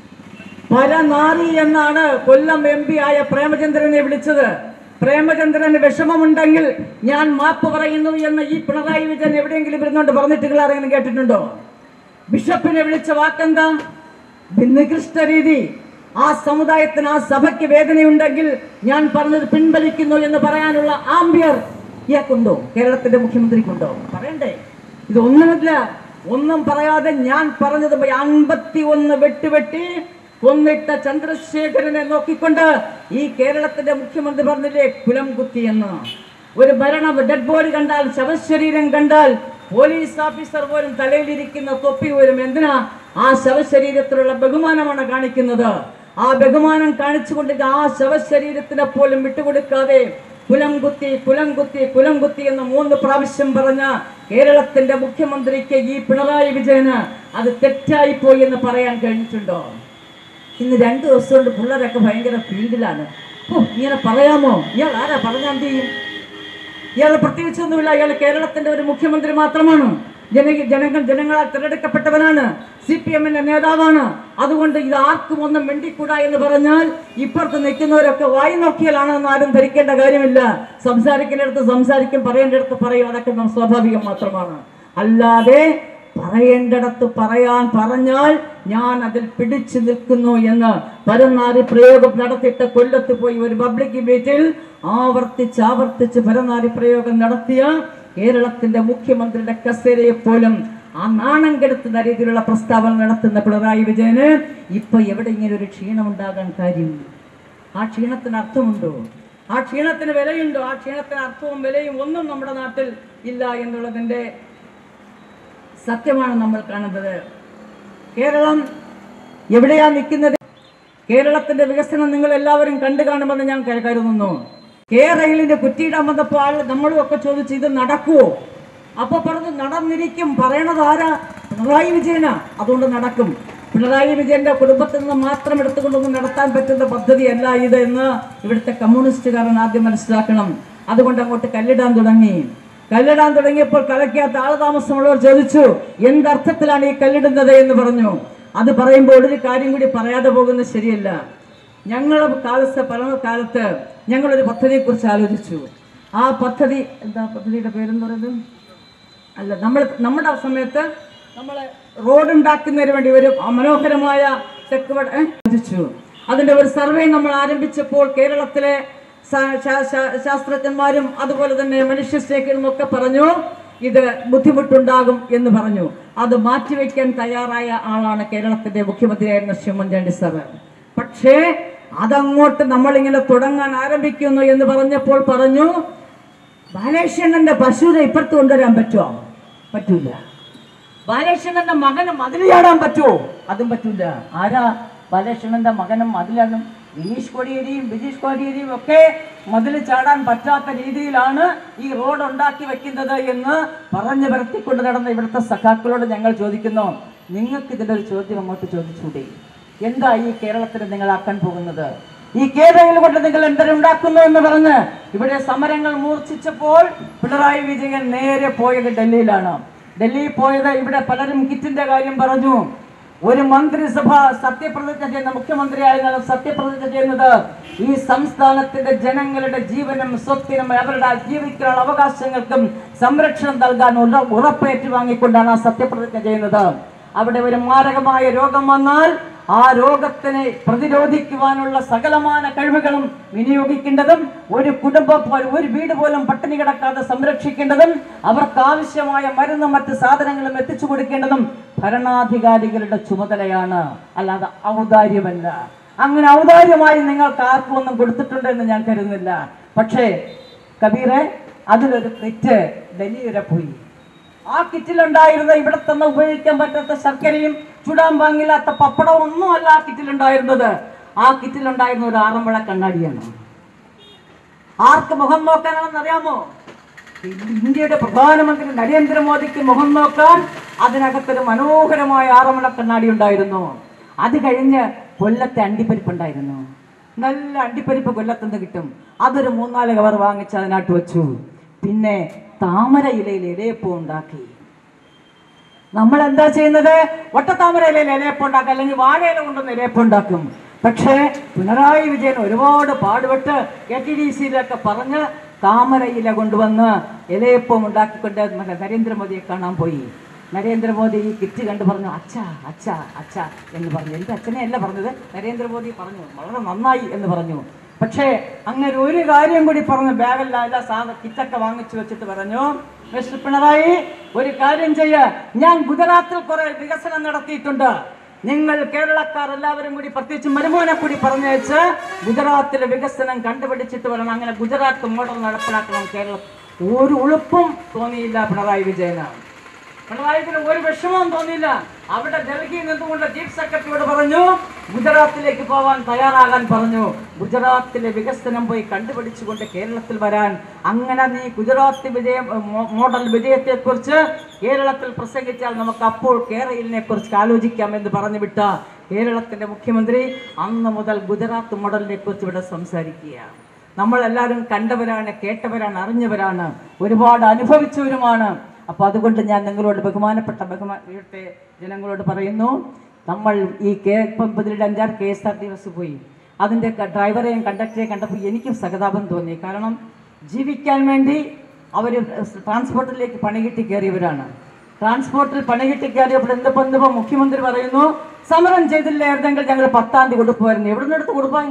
പരനാറി എന്നാണ് കൊല്ലം എം പി ആയ പ്രേമചന്ദ്രനെ വിളിച്ചത് പ്രേമചന്ദ്രന് വിഷമമുണ്ടെങ്കിൽ ഞാൻ മാപ്പ് പറയുന്നു എന്ന് ഈ പിണറായി വിജയൻ എവിടെയെങ്കിലും ഇരുന്നുകൊണ്ട് പറഞ്ഞിട്ട് നിങ്ങൾ ആരെങ്കിലും കേട്ടിട്ടുണ്ടോ ബിഷപ്പിനെ വിളിച്ച വാക്കെന്താ നികൃഷ്ട രീതി ആ സമുദായത്തിന് ആ സഭയ്ക്ക് വേദനയുണ്ടെങ്കിൽ ഞാൻ പറഞ്ഞത് പിൻവലിക്കുന്നു എന്ന് പറയാനുള്ള ആംബിയർ ഇയാൾക്കുണ്ടോ കേരളത്തിന്റെ മുഖ്യമന്ത്രിക്കുണ്ടോ പറയണ്ടേ ഇതൊന്നുമില്ല ഒന്നും പറയാതെ ഞാൻ പറഞ്ഞത് അൻപത്തി ഒന്ന് വെട്ടുവെട്ടി കൊന്നിട്ട ചന്ദ്രശേഖരനെ നോക്കിക്കൊണ്ട് ഈ കേരളത്തിന്റെ മുഖ്യമന്ത്രി പറഞ്ഞില്ലേ കുലം കുത്തി എന്ന് ഒരു ഭരണ ഡെഡ് ബോഡി കണ്ടാൽ ശവശരീരം കണ്ടാൽ പോലീസ് ഓഫീസർ പോലും തലയിലിരിക്കുന്ന തൊപ്പി പോലും എന്തിനാ ആ ശവശരീരത്തിലുള്ള ബഹുമാനമാണ് കാണിക്കുന്നത് ആ ബഹുമാനം കാണിച്ചുകൊണ്ട് ആ ശവശരീരത്തിനെ പോലും വിട്ടുകൊടുക്കാതെ കുലം കുത്തി കുലം കുത്തി കുലം കുത്തി എന്ന് മൂന്ന് പ്രാവശ്യം പറഞ്ഞ കേരളത്തിന്റെ മുഖ്യമന്ത്രിക്ക് ഈ പിണറായി വിജയന് അത് തെറ്റായിപ്പോയി എന്ന് പറയാൻ കഴിഞ്ഞിട്ടുണ്ടോ ഇന്ന് രണ്ട് ദിവസം കൊണ്ട് പിള്ളേരൊക്കെ ഭയങ്കര ഫീൽഡിലാണ് ഓ ഇങ്ങനെ പറയാമോ ഇയാൾ ആരാ പറഞ്ഞാൽ എന്ത് ചെയ്യും ഇയാൾ പ്രത്യേകിച്ചൊന്നുമില്ല ഇയാൾ കേരളത്തിന്റെ ഒരു മുഖ്യമന്ത്രി മാത്രമാണ് ജന ജനങ്ങൾ ജനങ്ങളാൽ തിരഞ്ഞെടുക്കപ്പെട്ടവനാണ് സി പി എമ്മിന്റെ നേതാവാണ് അതുകൊണ്ട് ഇത് ആർക്കും ഒന്നും മിണ്ടിക്കൂടാ എന്ന് പറഞ്ഞാൽ ഇപ്പുറത്ത് നിൽക്കുന്നവരൊക്കെ വായി നോക്കിയാലാണെന്ന് ആരും ധരിക്കേണ്ട കാര്യമില്ല സംസാരിക്കുന്നിടത്ത് സംസാരിക്കും പറയേണ്ടിടത്ത് പറയും അതൊക്കെ നാം സ്വാഭാവികം മാത്രമാണ് അല്ലാതെ പറയേണ്ടിടത്ത് പറയാൻ പറഞ്ഞാൽ ഞാൻ അതിൽ പിടിച്ചു നിൽക്കുന്നു എന്ന് പരനാരി പ്രയോഗം നടത്തിയിട്ട് കൊല്ലത്ത് പോയി ഒരു പബ്ലിക് മീറ്റിൽ ആവർത്തിച്ച് ആവർത്തിച്ച് പരനാരി പ്രയോഗം നടത്തിയ കേരളത്തിന്റെ മുഖ്യമന്ത്രിയുടെ കസേരയെ പോലും ആ നാണം കെടുത്തുന്ന രീതിയിലുള്ള പ്രസ്താവന നടത്തുന്ന പിണറായി വിജയന് ഇപ്പൊ എവിടെ ഇങ്ങനെ ഒരു ക്ഷീണം ഉണ്ടാകാൻ കാര്യം ആ ക്ഷീണത്തിന് അർത്ഥമുണ്ടോ ആ ക്ഷീണത്തിന് വിലയുണ്ടോ ആ ക്ഷീണത്തിന് അർത്ഥവും വിലയും ഒന്നും നമ്മുടെ നാട്ടിൽ ഇല്ല എന്നുള്ളതിന്റെ സത്യമാണ് നമ്മൾ കാണുന്നത് കേരളം എവിടെയാ നിൽക്കുന്നത് കേരളത്തിന്റെ വികസനം നിങ്ങൾ എല്ലാവരും കണ്ടു കാണുമെന്ന് ഞാൻ കരു- കരുതുന്നു കേരളിന്റെ കുറ്റിയിടാൻ വന്നപ്പോൾ ആൾ നമ്മളും ഒക്കെ ചോദിച്ചു ഇത് നടക്കുവോ അപ്പൊ പറഞ്ഞു നടന്നിരിക്കും പറയണത് ആരാ പിണറായി വിജയനാ അതുകൊണ്ട് നടക്കും പിണറായി വിജയന്റെ കുടുംബത്തിൽ നിന്ന് മാത്രം എടുത്തുകൊണ്ടൊന്നും നടത്താൻ പറ്റുന്ന പദ്ധതിയല്ല ഇത് എന്ന് ഇവിടുത്തെ കമ്മ്യൂണിസ്റ്റുകാരൻ ആദ്യം മനസ്സിലാക്കണം അതുകൊണ്ട് അങ്ങോട്ട് കല്ലിടാൻ തുടങ്ങി കല്ലിടാൻ തുടങ്ങിയപ്പോൾ കലയ്ക്കകത്ത് ആളതാമസമുള്ളവർ ചോദിച്ചു എന്തർത്ഥത്തിലാണ് ഈ കല്ലിടുന്നത് എന്ന് പറഞ്ഞു അത് പറയുമ്പോൾ ഒരു കാര്യം കൂടി പറയാതെ പോകുന്നത് ശരിയല്ല ഞങ്ങളുടെ കാലത്ത് പല കാലത്ത് ഞങ്ങളൊരു പദ്ധതിയെക്കുറിച്ച് ആലോചിച്ചു ആ പദ്ധതി എന്താ പദ്ധതിയുടെ പേരെന്ന് പറയുന്നത് അല്ല നമ്മൾ നമ്മുടെ സമയത്ത് നമ്മൾ റോഡ് ഉണ്ടാക്കുന്നതിന് വേണ്ടി ഒരു മനോഹരമായ തെക്ക് വട- ഏ? ആലോചിച്ചു അതിന്റെ ഒരു സർവേ നമ്മൾ ആരംഭിച്ചപ്പോൾ കേരളത്തിലെ ശാ- ശാ- ശാ- ശാസ്ത്രജ്ഞന്മാരും അതുപോലെ തന്നെ മനുഷ്യ സ്നേഹികളും ഒക്കെ പറഞ്ഞു ഇത് ബുദ്ധിമുട്ടുണ്ടാകും എന്ന് പറഞ്ഞു അത് മാറ്റിവെക്കാൻ തയ്യാറായ ആളാണ് കേരളത്തിന്റെ മുഖ്യമന്ത്രിയായിരുന്ന ശ്രീ ഉമ്മൻചാണ്ടി സാറ് പക്ഷേ അതങ്ങോട്ട് നമ്മളിങ്ങനെ തുടങ്ങാൻ ആരംഭിക്കുന്നു എന്ന് പറഞ്ഞപ്പോൾ പറഞ്ഞു ബാലേശ്വരന്റെ പശുവിനെ ഇപ്പുറത്ത് കൊണ്ടുവരാൻ പറ്റുമോ പറ്റൂല ബാലേശ്വരന്റെ മകന് മതിൽ ചാടാൻ പറ്റുമോ അതും പറ്റൂല ആരാ ബാലേശ്വരന്റെ മകനും മതിലും ഗിരീഷ് കോടിയേരിയും ബിജീഷ് കോടിയേരിയും ഒക്കെ മതിൽ ചാടാൻ പറ്റാത്ത രീതിയിലാണ് ഈ റോഡ് ഉണ്ടാക്കി വെക്കുന്നത് എന്ന് പറഞ്ഞു വരുത്തിക്കൊണ്ട് നടന്ന ഇവിടുത്തെ സഖാക്കളോട് ഞങ്ങൾ ചോദിക്കുന്നു നിങ്ങൾക്ക് ഇതിന്റെ ഒരു ചോദ്യം അങ്ങോട്ട് ചോദിച്ചൂടെ എന്താ ഈ കേരളത്തിന് നിങ്ങളാക്കാൻ പോകുന്നത് ഈ കേരളങ്ങൾ കൊണ്ട് നിങ്ങൾ എന്തെങ്കിലും എന്ന് പറഞ്ഞ് ഇവിടെ സമരങ്ങൾ മൂർച്ഛിച്ചപ്പോൾ പിണറായി വിജയൻ നേരെ പോയത് ഡൽഹിയിലാണ് ഡൽഹിയിൽ പോയത് ഇവിടെ പലരും കിറ്റിന്റെ കാര്യം പറഞ്ഞു ഒരു മന്ത്രിസഭ സത്യപ്രതിജ്ഞ ചെയ്യുന്ന മുഖ്യമന്ത്രിയായിരുന്നാലും സത്യപ്രതിജ്ഞ ചെയ്യുന്നത് ഈ സംസ്ഥാനത്തിന്റെ ജനങ്ങളുടെ ജീവനും സ്വത്തിനും അവരുടെ ജീവിക്കാനുള്ള അവകാശങ്ങൾക്കും സംരക്ഷണം നൽകാൻ ഉറ ഉറപ്പേറ്റ് വാങ്ങിക്കൊണ്ടാണ് ആ സത്യപ്രതിജ്ഞ ചെയ്യുന്നത് അവിടെ ഒരു മാരകമായ രോഗം വന്നാൽ ആ രോഗത്തിനെ പ്രതിരോധിക്കുവാനുള്ള സകലമാന കഴിവുകളും വിനിയോഗിക്കേണ്ടതും ഒരു കുടുംബം പോലും ഒരു വീട് പോലും പട്ടിണി കിടക്കാതെ സംരക്ഷിക്കേണ്ടതും അവർക്ക് ആവശ്യമായ മരുന്നും മറ്റ് സാധനങ്ങളും എത്തിച്ചു കൊടുക്കേണ്ടതും ഭരണാധികാരികളുടെ ചുമതലയാണ് അല്ലാതെ ഔദാര്യമല്ല അങ്ങനെ ഔദാര്യമായി നിങ്ങൾക്ക് ആർക്കും ഒന്നും കൊടുത്തിട്ടുണ്ടെന്ന് ഞാൻ കരുതുന്നില്ല പക്ഷേ കബീറെ അതിലൊരു തെറ്റ് ഡൽഹി വരെ പോയി ആ കിറ്റിലുണ്ടായിരുന്ന ഇവിടെ തന്നെ ഉപയോഗിക്കാൻ പറ്റാത്ത ശർക്കരയും ചുടാൻ വാങ്ങില്ലാത്ത പപ്പടവും ഒന്നും അല്ല ആ കിറ്റിലുണ്ടായിരുന്നത് ആ കിറ്റിലുണ്ടായിരുന്ന ഒരു ആറന്മുള കണ്ണാടിയാണ് ആർക്ക് മുഖം നോക്കാനാണെന്ന് അറിയാമോ ഇന്ത്യയുടെ പ്രധാനമന്ത്രി നരേന്ദ്രമോദിക്ക് മുഖം നോക്കാൻ അതിനകത്തൊരു മനോഹരമായ ആറന്മുള കണ്ണാടി ഉണ്ടായിരുന്നു അത് കഴിഞ്ഞ് കൊല്ലത്തെ അണ്ടിപ്പരിപ്പ് ഉണ്ടായിരുന്നു നല്ല അണ്ടിപ്പരിപ്പ് കൊല്ലത്തുനിന്ന് കിട്ടും അതൊരു മൂന്നാല് കവർ വാങ്ങിച്ച് അതിനകത്ത് വെച്ചു പിന്നെ താമര ഇലയിൽ ഇലയപ്പം ഉണ്ടാക്കി നമ്മൾ എന്താ ചെയ്യുന്നത് ഒട്ടത്താമര ഇലയിൽ ഇലയപ്പം ഉണ്ടാക്കും അല്ലെങ്കിൽ വാഴയില കൊണ്ടൊന്ന് ഇലയപ്പം ഉണ്ടാക്കും പക്ഷേ പിണറായി വിജയൻ ഒരുപാട് പാടുപെട്ട് കെ ടി ഡി സിയിലൊക്കെ പറഞ്ഞ് താമര ഇല കൊണ്ടുവന്ന് ഇലയപ്പം ഉണ്ടാക്കിക്കൊണ്ട് മറ്റേ നരേന്ദ്രമോദിയെ കാണാൻ പോയി നരേന്ദ്രമോദി ഈ കിറ്റ് കണ്ട് പറഞ്ഞു അച്ഛ അച്ഛ അച്ഛ എന്ന് പറഞ്ഞു എൻ്റെ അച്ഛനെ അല്ല പറഞ്ഞത് നരേന്ദ്രമോദി പറഞ്ഞു വളരെ നന്നായി എന്ന് പറഞ്ഞു പക്ഷേ അങ്ങനെ ഒരു കാര്യം കൂടി പറഞ്ഞു ബാഗല്ല എല്ലാ സാധ കിറ്റൊക്കെ വാങ്ങിച്ചു വെച്ചിട്ട് പറഞ്ഞു മിസ്റ്റർ പിണറായി ഒരു കാര്യം ചെയ്യ ഞാൻ ഗുജറാത്തിൽ കുറെ വികസനം നടത്തിയിട്ടുണ്ട് നിങ്ങൾ കേരളക്കാർ എല്ലാവരും കൂടി പ്രത്യേകിച്ച് മരുമോനെ കൂടി പറഞ്ഞയച്ച് ഗുജറാത്തിലെ വികസനം കണ്ടുപിടിച്ചിട്ട് വരണം അങ്ങനെ ഗുജറാത്ത് മോഡൽ നടപ്പിലാക്കണം കേരളം ഒരു ഉളുപ്പും തോന്നിയില്ല പിണറായി വിജയന് പിണറായിക്ക് ഒരു വിഷമവും തോന്നിയില്ല അവിടെ ഡൽഹിയിൽ നിന്നുകൊണ്ട് ചീഫ് സെക്രട്ടറിയോട് പറഞ്ഞു ഗുജറാത്തിലേക്ക് പോവാൻ തയ്യാറാകാൻ പറഞ്ഞു ഗുജറാത്തിലെ വികസനം പോയി കണ്ടുപിടിച്ചുകൊണ്ട് കേരളത്തിൽ വരാൻ അങ്ങനെ നീ ഗുജറാത്ത് വിജയം മോ- മോഡൽ വിജയത്തെക്കുറിച്ച് കേരളത്തിൽ പ്രസംഗിച്ചാൽ നമുക്ക് അപ്പോൾ കേരളിനെ കുറിച്ച് ആലോചിക്കാം എന്ന് പറഞ്ഞു വിട്ട കേരളത്തിന്റെ മുഖ്യമന്ത്രി അന്ന് മുതൽ ഗുജറാത്ത് മോഡലിനെ കുറിച്ച് ഇവിടെ സംസാരിക്കുകയാണ് നമ്മളെല്ലാവരും കണ്ടവരാണ് കേട്ടവരാണ് അറിഞ്ഞവരാണ് ഒരുപാട് അനുഭവിച്ചവരുമാണ് അപ്പൊ അതുകൊണ്ട് ഞാൻ നിങ്ങളോട് ബഹുമാനപ്പെട്ട ബഹുമാനത്തെ ജനങ്ങളോട് പറയുന്നു നമ്മൾ ഈ കെ ഇപ്പം പതിനെട്ട് അഞ്ചാറ് K S R T bus പോയി അതിൻ്റെ ഡ്രൈവറെയും കണ്ടക്ടറെയും കണ്ടപ്പോൾ എനിക്കും സഹതാപം തോന്നി കാരണം ജീവിക്കാൻ വേണ്ടി അവർ ട്രാൻസ്പോർട്ടിലേക്ക് പണി കിട്ടി കയറിയവരാണ് ട്രാൻസ്പോർട്ടിൽ പണി കിട്ടിക്കാരിയപ്പോൾ എന്ത് ബന്ധുപ്പം മുഖ്യമന്ത്രി പറയുന്നു സമരം ചെയ്തില്ലായിരുന്നെങ്കിൽ ഞങ്ങൾ പത്താം തീയതി കൊടുക്കുമായിരുന്നു എവിടെ നിന്ന് എടുത്ത് കൊടുപ്പാൻ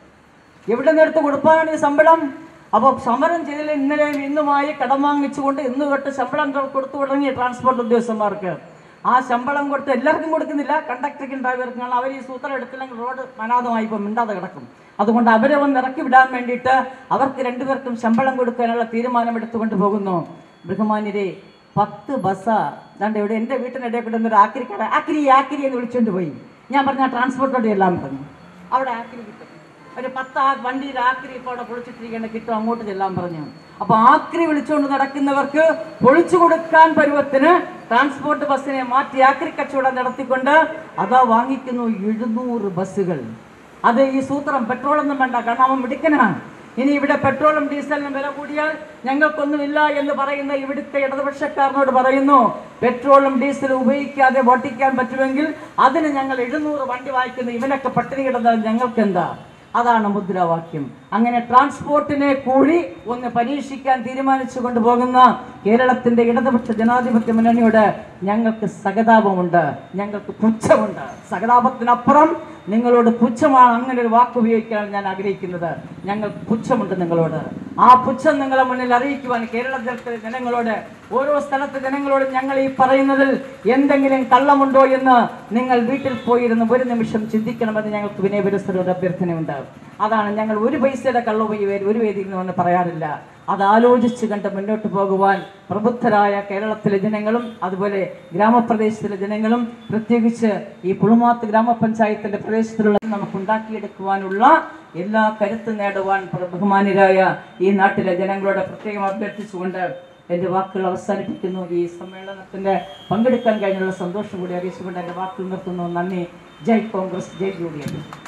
എവിടെ നിന്ന് എടുത്ത് കൊടുപ്പാനാണ് ഈ ശമ്പളം അപ്പോൾ സമരം ചെയ്തില്ല ഇന്നലെയും ഇന്നുമായി കടം വാങ്ങിച്ചുകൊണ്ട് ഇന്ന് തൊട്ട് ശമ്പളം കൊ- കൊടുത്തു തുടങ്ങി ട്രാൻസ്പോർട്ട് ഉദ്യോഗസ്ഥന്മാർക്ക് ആ ശമ്പളം കൊടുത്ത് എല്ലാവർക്കും കൊടുക്കുന്നില്ല കണ്ടക്ടർക്കും ഡ്രൈവർക്കും കാരണം അവർ ഈ സൂത്രം എടുത്തില്ലെങ്കിൽ റോഡ് അനാഥമായി ഇപ്പം മിണ്ടാതെ കിടക്കും അതുകൊണ്ട് അവരെ ഒന്ന് ഇറക്കി വിടാൻ വേണ്ടിയിട്ട് അവർക്ക് രണ്ടുപേർക്കും ശമ്പളം കൊടുക്കാനുള്ള തീരുമാനം എടുത്തുകൊണ്ട് പോകുന്നു ബൃഹമാന്യരെ പത്ത് ബസ്സാ ദാണ്ട് ഇവിടെ എൻ്റെ വീട്ടിനിടയിൽ കൂടെ ഒരു ആക്രിക്കട ആക്രി ആക്രി എന്ന് വിളിച്ചുകൊണ്ട് പോയി ഞാൻ പറഞ്ഞ ട്രാൻസ്പോർട്ടോടെ എല്ലാം പറഞ്ഞു അവിടെ ആക്രി കിട്ടും ഒരു പത്ത് ആ വണ്ടിയിൽ ആക്രി ഇപ്പോൾ അവിടെ പൊളിച്ചിട്ടിരിക്കേണ്ട കിട്ടും അങ്ങോട്ട് ചെല്ലാൻ പറഞ്ഞു അപ്പൊ ആക്രി വിളിച്ചുകൊണ്ട് നടക്കുന്നവർക്ക് പൊളിച്ചു കൊടുക്കാൻ പരുവത്തിന് ട്രാൻസ്പോർട്ട് ബസ്സിനെ മാറ്റി ആക്രി കച്ചവടം നടത്തിക്കൊണ്ട് അതാ വാങ്ങിക്കുന്നു എഴുന്നൂറ് ബസ്സുകൾ അത് ഈ സൂത്രം പെട്രോളൊന്നും വേണ്ട കാരണം അവൻ മിടുക്കനാണ് ഇനി ഇവിടെ പെട്രോളും ഡീസലിനും വില കൂടിയാൽ ഞങ്ങൾക്കൊന്നുമില്ല എന്ന് പറയുന്ന ഇവിടുത്തെ ഇടതുപക്ഷക്കാരനോട് പറയുന്നു പെട്രോളും ഡീസലും ഉപയോഗിക്കാതെ ഓട്ടിക്കാൻ പറ്റുമെങ്കിൽ അതിന് ഞങ്ങൾ എഴുന്നൂറ് വണ്ടി വായിക്കുന്നു ഇവനൊക്കെ പട്ടിണി കിടന്നാൽ ഞങ്ങൾക്ക് എന്താ അതാണ് മുദ്രാവാക്യം അങ്ങനെ ട്രാൻസ്പോർട്ടിനെ കൂടി ഒന്ന് പരീക്ഷിക്കാൻ തീരുമാനിച്ചു കൊണ്ടുപോകുന്ന കേരളത്തിന്റെ ഇടതുപക്ഷ ജനാധിപത്യ മുന്നണിയോട് ഞങ്ങൾക്ക് സഹതാപമുണ്ട് ഞങ്ങൾക്ക് പുച്ഛമുണ്ട് സഹതാപത്തിനപ്പുറം നിങ്ങളോട് പുച്ഛമാണ് അങ്ങനെ ഒരു വാക്ക് ഉപയോഗിക്കാൻ ഞാൻ ആഗ്രഹിക്കുന്നത് ഞങ്ങൾക്ക് പുച്ഛമുണ്ട് നിങ്ങളോട് ആ പുച്ഛം നിങ്ങളെ മുന്നിൽ അറിയിക്കുവാൻ കേരളത്തിലെ ജനങ്ങളോട് ഓരോ സ്ഥലത്തെ ജനങ്ങളോട് ഞങ്ങൾ ഈ പറയുന്നതിൽ എന്തെങ്കിലും കള്ളമുണ്ടോ എന്ന് നിങ്ങൾ വീട്ടിൽ പോയിരുന്ന് ഒരു നിമിഷം ചിന്തിക്കണമെന്ന് ഞങ്ങൾക്ക് വിനയപരിസ്ഥിതിയുടെ അഭ്യർത്ഥനയുണ്ട് അതാണ് ഞങ്ങൾ ഒരു പൈസയുടെ കള്ളവും ഈ വേ- ഒരു വേദിയിൽ നിന്ന് വന്ന് പറയാറില്ല അത് ആലോചിച്ച് കണ്ട് മുന്നോട്ട് പോകുവാൻ പ്രബുദ്ധരായ കേരളത്തിലെ ജനങ്ങളും അതുപോലെ ഗ്രാമപ്രദേശത്തിലെ ജനങ്ങളും പ്രത്യേകിച്ച് ഈ പുളുമാത്ത് ഗ്രാമപഞ്ചായത്തിന്റെ പ്രദേശത്തിലുള്ള നമുക്ക് ഉണ്ടാക്കിയെടുക്കുവാനുള്ള എല്ലാ കരുത്തും നേടുവാൻ പ്ര- ബഹുമാന്യരായ ഈ നാട്ടിലെ ജനങ്ങളോട് പ്രത്യേകം അഭ്യർത്ഥിച്ചുകൊണ്ട് എൻ്റെ വാക്കുകൾ അവസാനിപ്പിക്കുന്നു ഈ സമ്മേളനത്തിന്റെ പങ്കെടുക്കാൻ കഴിഞ്ഞുള്ള സന്തോഷം കൂടി അറിയിച്ചുകൊണ്ട് എൻ്റെ വാക്കുകൾ നിർത്തുന്നു നന്ദി ജയ് കോൺഗ്രസ് ജയ് യു ഡി എഫ്